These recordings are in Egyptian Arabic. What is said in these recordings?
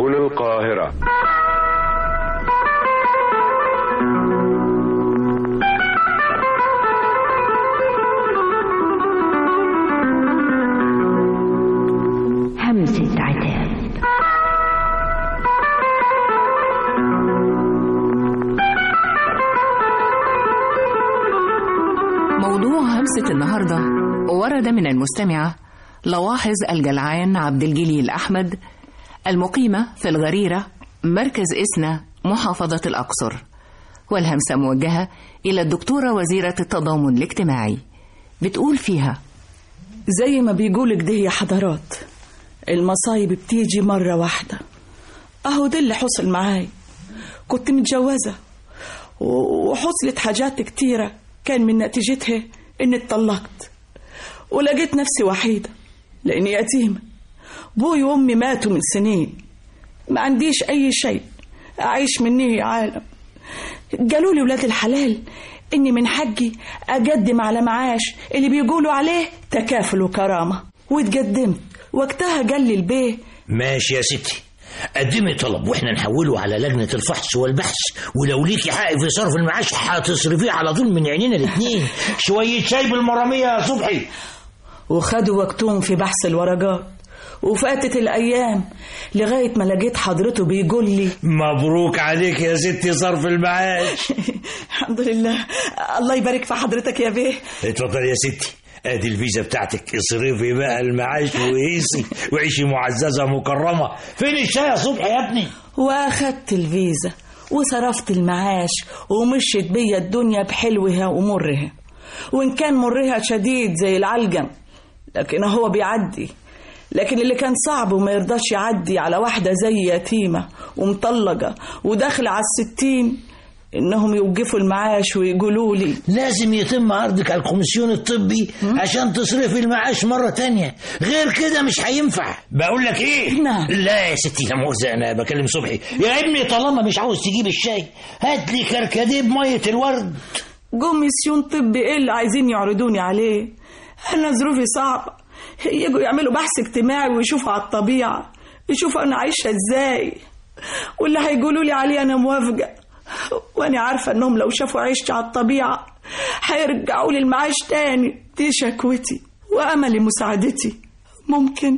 سبل القاهرة همسة عتاب موضوع همسة النهاردة ورد من المستمعة لواحظ الجلعان عبد الجليل أحمد المقيمة في الغريرة مركز إسنا محافظة الأقصر والهمسة موجهة إلى الدكتورة وزيرة التضامن الاجتماعي بتقول فيها زي ما بيقولك ده يا حضرات المصايب بتيجي مرة واحدة أهو ده اللي حصل معاي كنت متجوزة و- وحصلت حاجات كتيرة كان من نتيجتها إني اتطلقت ولقيت نفسي وحيدة لأني يتيمة بوي وأمي ماتوا من سنين ما عنديش أي شيء أعيش منه يا عالم قالوا لي ولاد الحلال إني من حقي أقدم على معاش اللي بيقولوا عليه تكافل وكرامة واتقدمت وقتها قال لي البيه ماشي يا ستي قدمي طلب واحنا نحوله على لجنة الفحص والبحث ولو ليكي حق في صرف المعاش هتصرفيه على طول من عينينا الاتنين شوية شاي بالمرامية يا صبحي وخدوا وقتهم في بحث الورقات وفاتت الأيام لغاية ما لقيت حضرته بيقول لي مبروك عليك يا ستي صرف المعاش الحمد لله الله يبارك في حضرتك يا بيه اتفضل يا ستي ادي الفيزا بتاعتك اصرفي بقى المعاش وقيسي وعيشي معززة مكرمة فين الشاي يا صبحي يا ابني واخدت الفيزا وصرفت المعاش ومشيت بيا الدنيا بحلوها ومرها وإن كان مرها شديد زي العلجم لكن هو بيعدي لكن اللي كان صعب وما يرضاش يعدي على واحدة زي يتيمة ومطلقة وداخلة على الستين إنهم يوقفوا المعاش ويقولوا لي لازم يتم عرضك على الكوميسيون الطبي عشان تصرفي المعاش مرة تانية غير كده مش هينفع بقول لك ايه نعم. لا يا ستي لا مؤاخذة انا بكلم صبحي يا ابني طالما مش عاوز تجيب الشاي هات لي كركديه بمية الورد كوميسيون طبي ايه اللي عايزين يعرضوني عليه انا ظروفي صعبة يجوا يعملوا بحث اجتماعي ويشوفوا على الطبيعة يشوفوا انا عايشة ازاي واللي هيقولوا لي عليه انا موافقة وانا عارفة انهم لو شافوا عيشتي على الطبيعة هيرجعوا لي المعاش تاني دي شكوتي وامل مساعدتي ممكن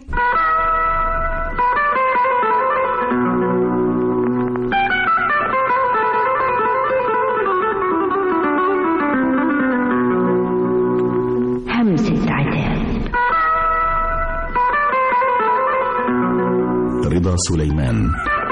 همسة عتاب رضا سليمان